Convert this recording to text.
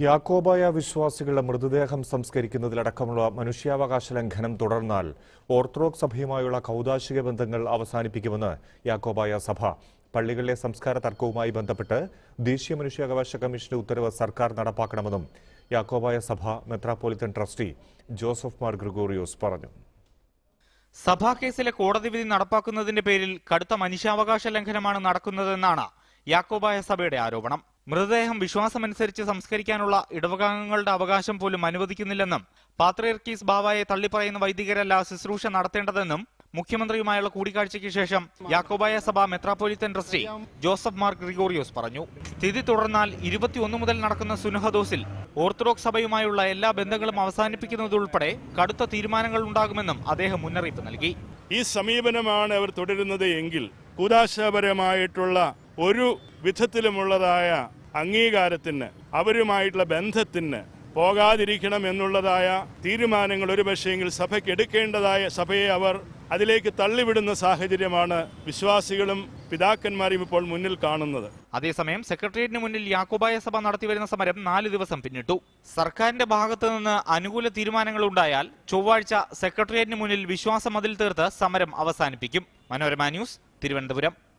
യാക്കോബായ വിശ്വാസികളുടെ മൃതദേഹം സംസ്കരിക്കുന്നതിലടക്കമുള്ള മനുഷ്യാവകാശ ലംഘനം തുടർന്നാൽ ഓർത്തഡോക്സ് സഭയുമായുള്ള കൗതാശിക ബന്ധങ്ങൾ അവസാനിപ്പിക്കുമെന്ന് യാക്കോബായ സഭ പള്ളികളിലെ സംസ്കാര തർക്കവുമായി ബന്ധപ്പെട്ട് ദേശീയ മനുഷ്യാവകാശ കമ്മീഷന്റെ ഉത്തരവ് സർക്കാർ നടപ്പാക്കണമെന്നും യാക്കോബായ സഭ മെത്രാപ്പോലിത്തൻ ട്രസ്റ്റി ജോസഫ് മാർ ഗ്രിഗോറിയോസ് പറഞ്ഞു സഭാ കേസിലെ കോടതി വിധി നടപ്പാക്കുന്നതിന്റെ പേരിൽ കടുത്ത മനുഷ്യാവകാശ ലംഘനമാണ് നടക്കുന്നതെന്നാണ് യാക്കോബായ സഭയുടെ ആരോപണം മൃതദേഹം വിശ്വാസമനുസരിച്ച് സംസ്കരിക്കാനുള്ള ഇടവകാംഗങ്ങളുടെ അവകാശം പോലും അനുവദിക്കുന്നില്ലെന്നും പാത്രിയർക്കീസ് ബാവായെ തള്ളിപ്പറയുന്ന വൈദികരല്ല ശുശ്രൂഷ നടത്തേണ്ടതെന്നും മുഖ്യമന്ത്രിയുമായുള്ള കൂടിക്കാഴ്ചയ്ക്ക് ശേഷം യാക്കോബായ സഭ മെത്രാപ്പൊലിത്തൻ ട്രസ്റ്റി ജോസഫ് മാർ ഗ്രിഗോറിയോസ് പറഞ്ഞു സ്ഥിതി തുടർന്നാൽ ഇരുപത്തിയൊന്ന് മുതൽ നടക്കുന്ന സുനഹദോസിൽ ഓർത്തഡോക്സ് സഭയുമായുള്ള എല്ലാ ബന്ധങ്ങളും അവസാനിപ്പിക്കുന്നതുൾപ്പെടെ കടുത്ത തീരുമാനങ്ങൾ ഉണ്ടാകുമെന്നും അദ്ദേഹം മുന്നറിയിപ്പ് നൽകി ഈ സമീപനമാണ് അവർ തുടരുന്നത് എങ്കിൽ കൂതാശാപരമായിട്ടുള്ള ഒരു വിധത്തിലുമുള്ളതായ അംഗീകാരത്തിന് അവരുമായിട്ടുള്ള ബന്ധത്തിന് പോകാതിരിക്കണം എന്നുള്ളതായ തീരുമാനങ്ങൾ ഒരു പക്ഷേങ്കിൽ സഭയ്ക്ക് എടുക്കേണ്ടതായ സഭയെ അവർ അതിലേക്ക് തള്ളിവിടുന്ന സാഹചര്യമാണ് വിശ്വാസികളും പിതാക്കന്മാരും ഇപ്പോൾ മുന്നിൽ കാണുന്നത് അതേസമയം സെക്രട്ടേറിയറ്റിന് മുന്നിൽ യാക്കോബായ സഭ നടത്തിവരുന്ന സമരം നാല് ദിവസം പിന്നിട്ടു സർക്കാരിന്റെ ഭാഗത്തു നിന്ന് അനുകൂല തീരുമാനങ്ങൾ ഉണ്ടായാൽ ചൊവ്വാഴ്ച സെക്രട്ടേറിയറ്റിന് മുന്നിൽ വിശ്വാസ മതിൽ തീർത്ത് സമരം അവസാനിപ്പിക്കും മനോരമ ന്യൂസ് തിരുവനന്തപുരം